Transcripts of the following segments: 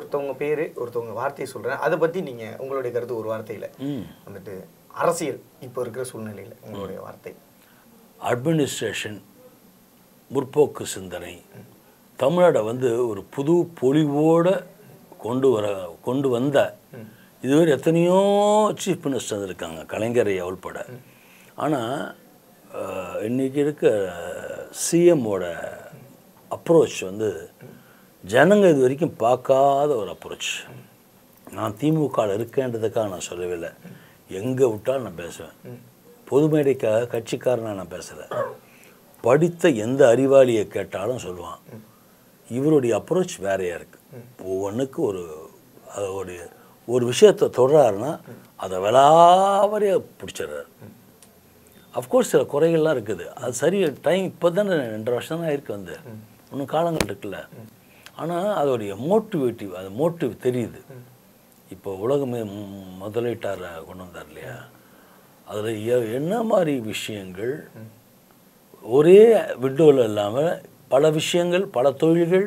ஒருத்தவங்க பேர் ஒருத்தவங்க வார்த்தையை சொல்கிறேன் அதை பற்றி நீங்கள் உங்களுடைய கருத்து ஒரு வார்த்தையில் ம் வந்துட்டு அரசியல் இப்போ இருக்கிற சூழ்நிலையில் உங்களுடைய வார்த்தை அட்மினிஸ்ட்ரேஷன் முற்போக்கு சிந்தனை தமிழ்நாடை வந்து ஒரு புது பொலிவோடு கொண்டு வர கொண்டு வந்த இதுவரை எத்தனையோ சீஃப் மினிஸ்டர் இருக்காங்க கலைஞரை உள்பட ஆனால் இன்றைக்கி இருக்க சிஎம்மோட அப்ரோச் வந்து ஜனங்க இது வரைக்கும் பார்க்காத ஒரு அப்ரோச் நான் திமுகவில் இருக்கேன்றதுக்காக நான் சொல்லவே இல்லை எங்கே விட்டாலும் நான் பேசுவேன் பொது மேடைக்காக கட்சிக்காரனா நான் பேசலை படித்த எந்த அறிவாளியை கேட்டாலும் சொல்லுவான் இவருடைய அப்ரோச் வேறையாக இருக்குது ஒவ்வொன்றுக்கு ஒரு அதோடைய ஒரு விஷயத்தை தொடராருன்னா அதை விளாவறியாக பிடிச்சிடுறாரு அஃப்கோர்ஸ் சில குறைகள்லாம் இருக்குது அது சரி டைம் இப்போ தானே ரெண்டரை வருஷம் தான் இருக்கு வந்து இன்னும் காலங்கள் இருக்குல்ல ஆனால் அதோடைய மோட்டிவேட்டிவ் அது மோட்டிவ் தெரியுது இப்போ உலகமே மு- முதலீட்டாரை கொண்டு வந்தார் இல்லையா அதில் என்ன மாதிரி விஷயங்கள் ஒரே விண்டோவில் இல்லாமல் பல விஷயங்கள் பல தொழில்கள்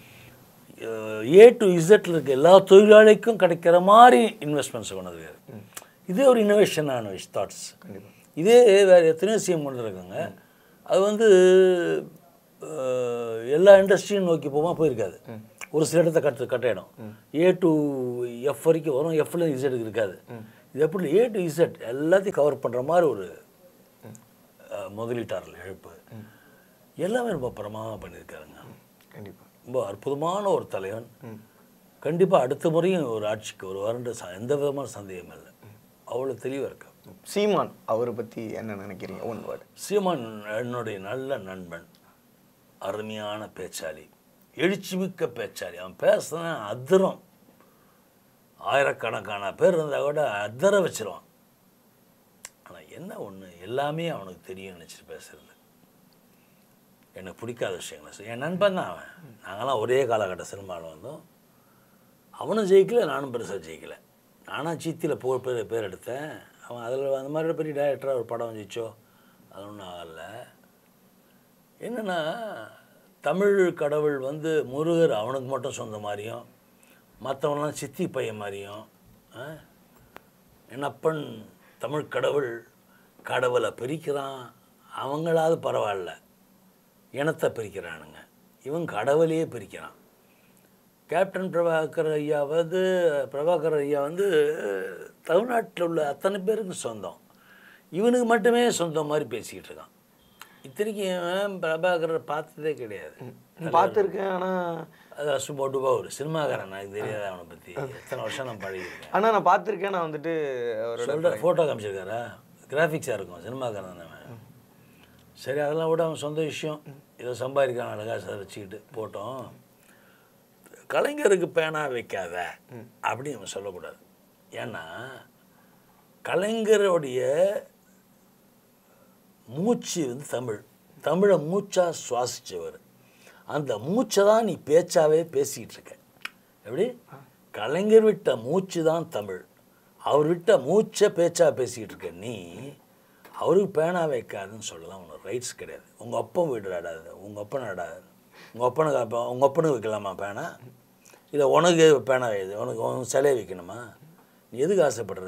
ஏ டு இசட்டில் இருக்க எல்லா தொழிலாளிக்கும் கிடைக்கிற மாதிரி இன்வெஸ்ட்மெண்ட்ஸ் கொண்டு வந்திருக்காரு இதே ஒரு இனோவேஷனான விஷ் தாட்ஸ் இதே வேறு எத்தனையோ சிஎம் கொண்டு இருக்காங்க அது வந்து அஹ், எல்லா இண்டஸ்ட்ரியும் நோக்கி போமா போயிருக்காது ஒரு சில இடத்த கட்டு கட்டாயிடும் ஏ டு எஃப் வரைக்கும் வரும் எஃப்ல இசட்டுக்கு இருக்காது இது எப்படி ஏ டு இசட் எல்லாத்தையும் கவர் பண்ணுற மாதிரி ஒரு அஹ், முதலீட்டாளர் இழப்பு எல்லாமே ரொம்ப பிரமாதமாக பண்ணியிருக்காருங்க கண்டிப்பாக ரொம்ப அற்புதமான ஒரு தலைவன் கண்டிப்பாக அடுத்த முறையும் ஒரு ஆட்சிக்கு ஒரு வரண்டு எந்த விதமான சந்தேகம் இல்லை அவ்வளோ தெளிவாக இருக்கா சீமான் அவரை பற்றி என்ன நினைக்கிறீங்க ஒன் வேர்டு சீமான் என்னுடைய நல்ல நண்பன் அருமையான பேச்சாளி எழுச்சிமிக்க பேச்சாளி அவன் பேசுனா அதிரம் ஆயிரக்கணக்கான பேர் இருந்தால் கூட அதர வச்சிருவான் ஆனால் என்ன ஒன்று எல்லாமே அவனுக்கு தெரியும் நினச்சிட்டு பேசுறது எனக்கு பிடிக்காத விஷயங்களை செய்ய- என் நண்பன் தான் அவன் நாங்களாம் ஒரே காலகட்ட சினிமாவில் வந்தோம் அவனும் ஜெயிக்கல நானும் பெருசாக ஜெயிக்கல நானும் சீத்தியில் போ பேர் பேர் எடுத்தேன் அவன் அதில் அந்த மாதிரி பெரிய டைரக்டராக ஒரு படம் ஜெயிச்சோ அது ஒன்றும் ஆகல என்னென்னா தமிழ் கடவுள் வந்து முருகர் அவனுக்கு மட்டும் சொந்த மாதிரியும் மற்றவங்களாம் சித்தி பையன் மாதிரியும் ஆ? என் அப்பன் தமிழ் கடவுள் கடவுளை பிரிக்கிறான் அவங்களாவது பரவாயில்ல இனத்தை பிரிக்கிறானுங்க இவன் கடவுளையே பிரிக்கிறான் கேப்டன் பிரபாகர் ஐயா வந்து பிரபாகர் ஐயா வந்து தமிழ்நாட்டில் உள்ள அத்தனை பேருக்கு சொந்தம் இவனுக்கு மட்டுமே சொந்தம் மாதிரி பேசிக்கிட்டு இருக்கான் இத்தனைக்கும் இவன் பிரபாகரை பார்த்ததே கிடையாது பார்த்துருக்கேன் ஆனால் அது சும்மா டுபா ஒரு சினிமாக்காரன் எனக்கு தெரியாது அவனை பற்றி எத்தனை வருஷம் நான் பழகிருக்கேன் ஆனால் நான் பார்த்துருக்கேன் நான் வந்துட்டு அவரோட சொல்கிற ஃபோட்டோ காமிச்சிருக்காரா கிராஃபிக்ஸாக இருக்கும் சினிமாக்காரன் தானே அவன் சரி அதெல்லாம் விட அவன் சொந்த விஷயம் ஏதோ சம்பாதிக்கிறான் அழகாக சரிச்சுக்கிட்டு போட்டோம் கலைஞருக்கு பேனா வைக்காத அப்படின்னு அவன் சொல்லக்கூடாது ஏன்னா கலைஞருடைய மூச்சு வந்து தமிழ் தமிழை மூச்சா சுவாசிச்சவர் அந்த மூச்சை தான் நீ பேச்சாவே பேசிக்கிட்டு இருக்க எப்படி கலைஞர் விட்ட மூச்சு தான் தமிழ் அவர் விட்ட மூச்சை பேச்சா பேசிக்கிட்டு இருக்க நீ அவருக்கு பேனா வைக்காதுன்னு சொல்லலாம் உனக்கு ரைட்ஸ் கிடையாது உங்கள் அப்பன் வீடுடாடாது உங்கள் அப்பன் ஆடாது உங்கள் அப்பனுக்கு அப்போ உங்கள் அப்பனுக்கு வைக்கலாமா பேனா இல்லை உனக்கு பேனா வைது உனக்கு உனக்கு சிலையை வைக்கணுமா நீ எதுக்கு ஆசைப்படுற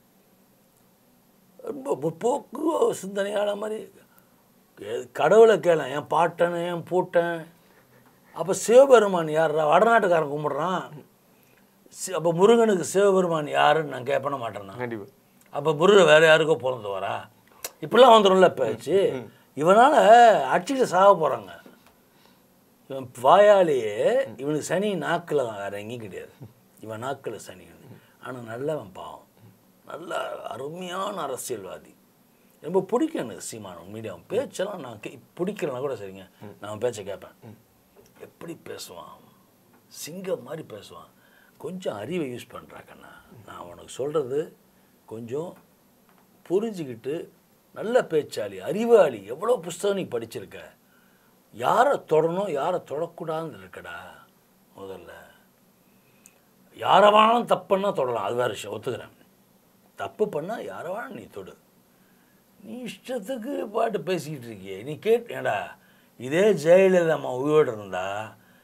ரொம்ப முற்போக்கு சிந்தனையாள மாதிரி கே- கடவுளை கேள என் பாட்டன் என் பூட்டன் அப்போ சிவபெருமான் யார்ரா வடநாட்டுக்காரன் கும்பிட்றான் அப்போ முருகனுக்கு சிவபெருமான் யாருன்னு நான் கேட்பன மாட்டேன்னா கண்டிப்பாக அப்போ முருகன் வேறு யாருக்கோ பிறந்து வரா இப்படிலாம் வந்துடும்ல பேச்சு இவனால் அடிச்சுட்டு சாக போகிறாங்க இவன் வாயாலேயே இவனுக்கு சனி நாக்கில் தான் வேறு எங்கேயும் கிடையாது இவன் நாக்கில் சனி ஆனால் நல்லவன் பாவம் நல்ல அருமையான அரசியல்வாதி ரொம்ப பிடிக்கும் எனக்கு சீமானம் மீடியா அவன் பேச்செல்லாம் நான் கே பிடிக்கலனா கூட சரிங்க நான் அவன் பேச்சை கேட்பேன் எப்படி பேசுவான் சிங்கம் மாதிரி பேசுவான் கொஞ்சம் அறிவை யூஸ் பண்ணுறா கண்ணா நான் உனக்கு சொல்கிறது கொஞ்சம் புரிஞ்சுக்கிட்டு நல்ல பேச்சாளி அறிவாளி எவ்வளோ புஸ்தகம் நீ படிச்சிருக்க யாரை தொடணும் யாரை தொடக்கூடாதுன்னு இருக்கடா முதல்ல யாரை வேணாலும் தப்புன்னா தொடலாம் அது வேறு விஷயம் ஒத்துக்கிறேன் தப்பு பண்ணால் யாரை வேணாலும் நீ தொடு நீ இஷ்டத்துக்கு பாட்டு பேசிக்கிட்டு இருக்கியே நீ கேட் ஏடா இதே ஜெயலலிதா அம்மா உயிரோடு இருந்தா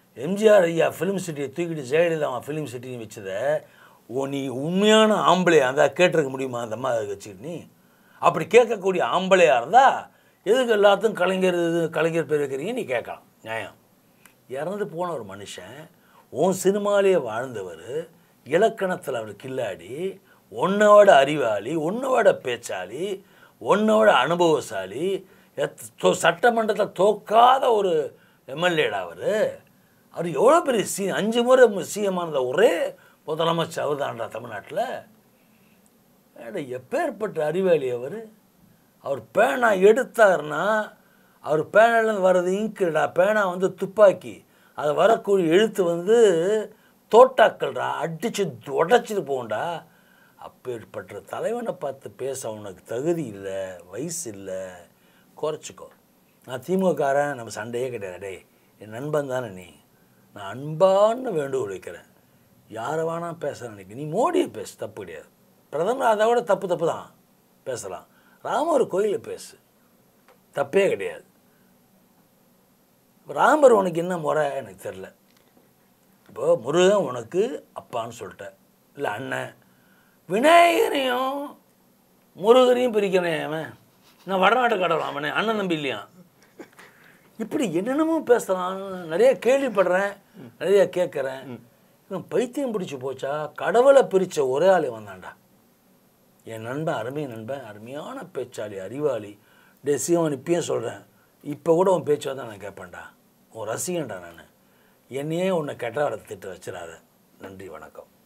எம்ஜிஆர் ஐயா ஃபிலிம் சிட்டியை தூக்கிட்டு ஜெயலலிதா அவன் ஃபிலிம் சிட்டின்னு வச்சதை ஓ நீ உண்மையான ஆம்பளை அந்த கேட்டிருக்க முடியுமா அந்த அம்மா வச்சுக்கிட்டு நீ அப்படி கேட்கக்கூடிய ஆம்பளையா இருந்தால் எதுக்கு எல்லாத்துக்கும் கலைஞர் இது கலைஞர் பேர் வைக்கிறீங்க நீ கேட்கலாம் நியாயம் இறந்து போன ஒரு மனுஷன் உன் சினிமாலேயே வாழ்ந்தவர் இலக்கணத்தில் அவர் கில்லாடி உன்னோட அறிவாளி உன்னோட பேச்சாளி உன்னோட அனுபவசாலி எத் தோ- சட்டமன்றத்தில் தோக்காத ஒரு எம்எல்ஏடா அவர் அவர் எவ்வளோ பெரிய சி அஞ்சு முறை சிஎம்மானத ஒரே முதலமைச்சர் அவர் தான்டா தமிழ்நாட்டில் ஏடா எப்பேற்பட்ட அறிவாளி அவர் அவர் பேனா எடுத்தாருன்னா அவர் பேனாலேருந்து வர்றது இங்க்குடா பேனா வந்து துப்பாக்கி அது வரக்கூடிய எழுத்து வந்து தோட்டாக்கள்டா அடித்து உடச்சிட்டு போகும்டா அப்பேற்பட்ட தலைவனை பார்த்து பேச உனக்கு தகுதி இல்லை வயசு இல்லை குறைச்சிக்கோ நான் திமுககாரன் நம்ம சண்டையே கிடையாது டேய் என் நண்பன் தானே நீ நான் அன்பான்னு வேண்டுகோள் வைக்கிறேன் யாரை வேணா பேச நினைக்க நீ மோடியை பேசு தப்பு கிடையாது பிரதமர் அதை விட தப்பு தப்பு தான் பேசலாம் ராமர் கோயிலில் பேசு தப்பே கிடையாது ராமர் உனக்கு என்ன முறை எனக்கு தெரில இப்போ முருகன் உனக்கு அப்பான்னு சொல்லிட்டேன் இல்லை அண்ணன் விநாயகரையும் முருகரையும் பிரிக்கிறேன் அவன் நான் வடநாட்டு கடவுள் அவனே அண்ணன் நம்பி இல்லையா இப்படி என்னென்னமோ பேசலாம் நிறைய கேள்விப்படுறேன் நிறைய கேட்குறேன் இவன் பைத்தியம் பிடிச்சி போச்சா கடவுளை பிரித்த ஒரே ஆள் வந்தான்டா என் நண்பன் அருமை நண்பன் அருமையான பேச்சாளி அறிவாளி டே சீவன் இப்பயும் சொல்கிறேன் இப்போ கூட உன் பேச்சு தான் நான் கேட்பேன்டா உன் ரசிகன்டா நான் என்னையே உன்னை கெட்ட வார்த்தை திட்டு வச்சிடாத நன்றி வணக்கம்